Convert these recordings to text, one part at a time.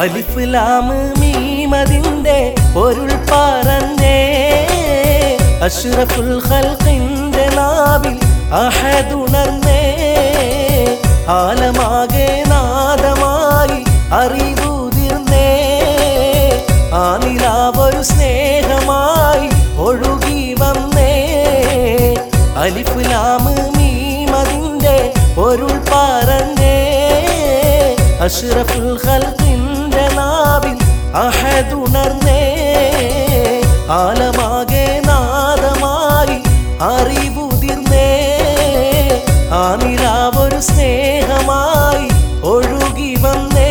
അലിഫ് ലാമ് മീമതിന്റെ പൊരുൾ പറഞ്ഞേ അഷ്റഫുൽ ഖൽഖിന്റെ നാവിൽ അഹദുണർന്നേ ആലമാകെ നാദമായി അറിവുതിർന്നേ ആ നിലാവൊരു സ്നേഹമായി ഒഴുകി വന്നേ അലിഫ് ലാമ് മീമതിന്റെ പൊരുൾ പറഞ്ഞേ അഷ്റഫുൽ ഖൽഖിന്റെ നാവിൽ അഹദുണർന്നേ ആലമാകെ നാദമായി അറിവുതിർന്നേ ആ നിലാവൊരു സ്നേഹമായി ഒഴുകി വന്നേ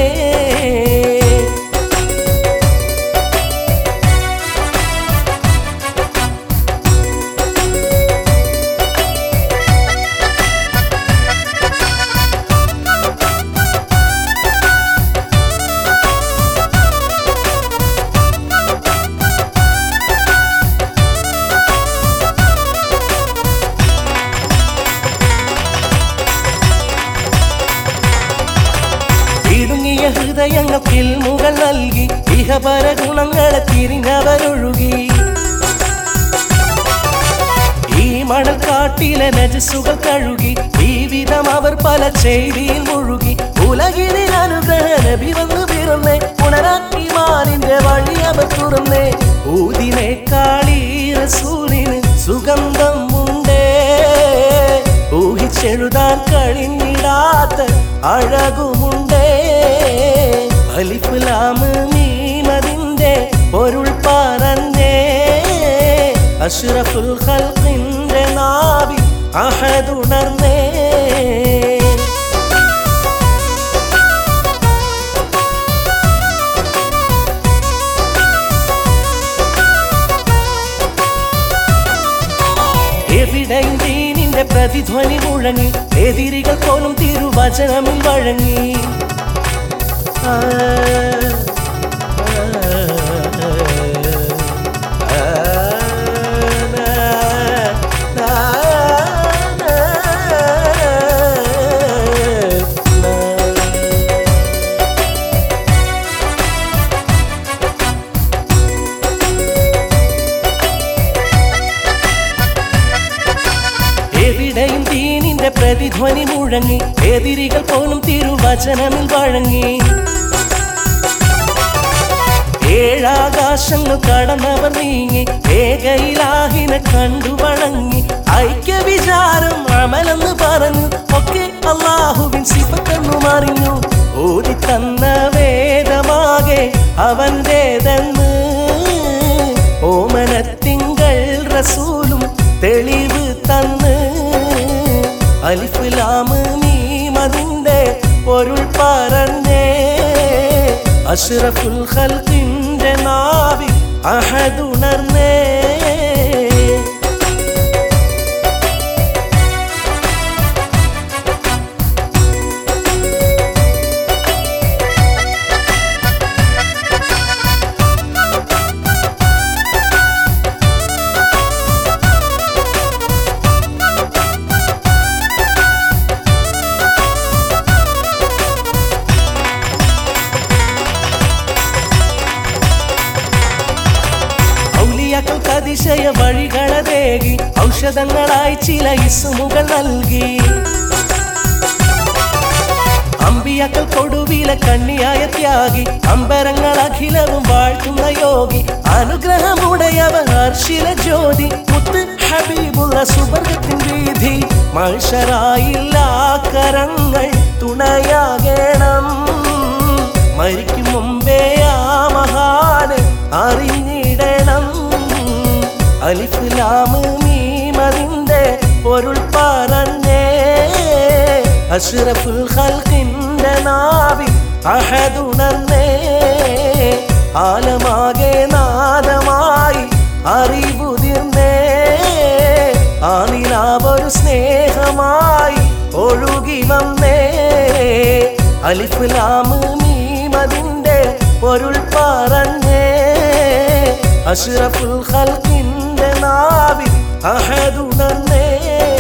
ഇടുങ്ങിയ ഹൃദയങ്ങൾക്ക് മുകൾ നൽകി ഇഹപര ഗുണങ്ങളെ തിരിഞ്ഞവരൊഴുകി ഈ മണൽക്കാട്ടിലെ നജസുകൾ കഴുകി ജീവിതം അവർ പല ചെയ്തിയിൽ മുഴുകി ഉലകിലെ അനുഗ്രഹ നബി വന്നു പിറന്നേ ഉണരാക്കി മാറിന്റെ വഴി അവർ തുറന്നേ ഊതിനെ കാളി റസൂലിന് സുഗന്ധം ഉണ്ടേ ഊഹിച്ചെഴുതാൻ കഴിഞ്ഞിടാത്ത അഴകുമുണ്ടേ അലിഫ് ലാമ് മീമതിന്റെ പൊരുൾ പറഞ്ഞേ അഷ്റഫുൽ ഖൽഖിന്റെ നാവിൽ അഹദുണർന്നേ എവിടെയും ദീനിന്റെ പ്രതിധ്വനി മുഴങ്ങി എതിരികൾ പോലും തിരുവചനമിൽ വഴങ്ങി ആ, ആ, ആ, നാ, നാ, നാ, നാ. എവിടെയും ദീനിന്റെ പ്രതിധ്വനി മുഴങ്ങി എതിരികൾ പോലും തിരുവചനമിൽ വഴങ്ങി ഏഴാകാശങ്ങൾ കടന്നവർ നീങ്ങി ഏകയിലാഹിനെ കണ്ടു വണങ്ങി ഐക്യ വിചാരം അമലെന്ന് പറഞ്ഞു ഒക്കെ അള്ളാഹുവിൻ സിഫത്തെന്നു മറിഞ്ഞു ഓതി തന്ന വേദമാകെ അവൻ്റേതെന്ന് ഓമനത്തിങ്കൾ റസൂലും തെളിവ് തന്ന് അലിഫ് ലാമ് മീമതിന്റെ പൊരുൾ പറഞ്ഞേ അഷ്റഫുൽ ഖൽഖിന്റെ നാവിൽ അഹദുണർന്നേ ഔലിയാക്കൾക്ക് അതിശയ വഴികളതേകി ഔഷധങ്ങളായി ചില ഇസുമുകൾ നൽകി അമ്പിയാക്കൾ കൊടുവിലെ കണ്ണിയായ ത്യാഗി അമ്പരങ്ങൾ അഖിലവും വാഴ്ത്തുന്ന യോഗി അനുഗ്രഹമുടയവ ഹർഷില ജ്യോതി മുത്ത് ഹബീബുള്ള സുവർഗത്തിൻ വീതി മനുഷ്യരായില്ല കരങ്ങൾ തുണയാകണം മരിക്കും മുമ്പേ ആ മഹാന് അറിഞ്ഞിടണം അലിഫ് ലാമ് മീമതിന്റെ പൊരുൾ പറഞ്ഞേ അഷ്റഫുൽ ഖൽഖിന്റെ നാവിൽ അഹദുണർന്നേ ആലമാകെ നാദമായി അറിവുതിർന്നേ ആ നിലാവൊരു സ്നേഹമായി ഒഴുകി വന്നേ അലിഫ് ലാമ് മീമതിന്റെ പൊരുൾ പറഞ്ഞേ അഷ്റഫുൽ ഖൽഖിന്റെ നാവിൽ അഹദുണർന്നേ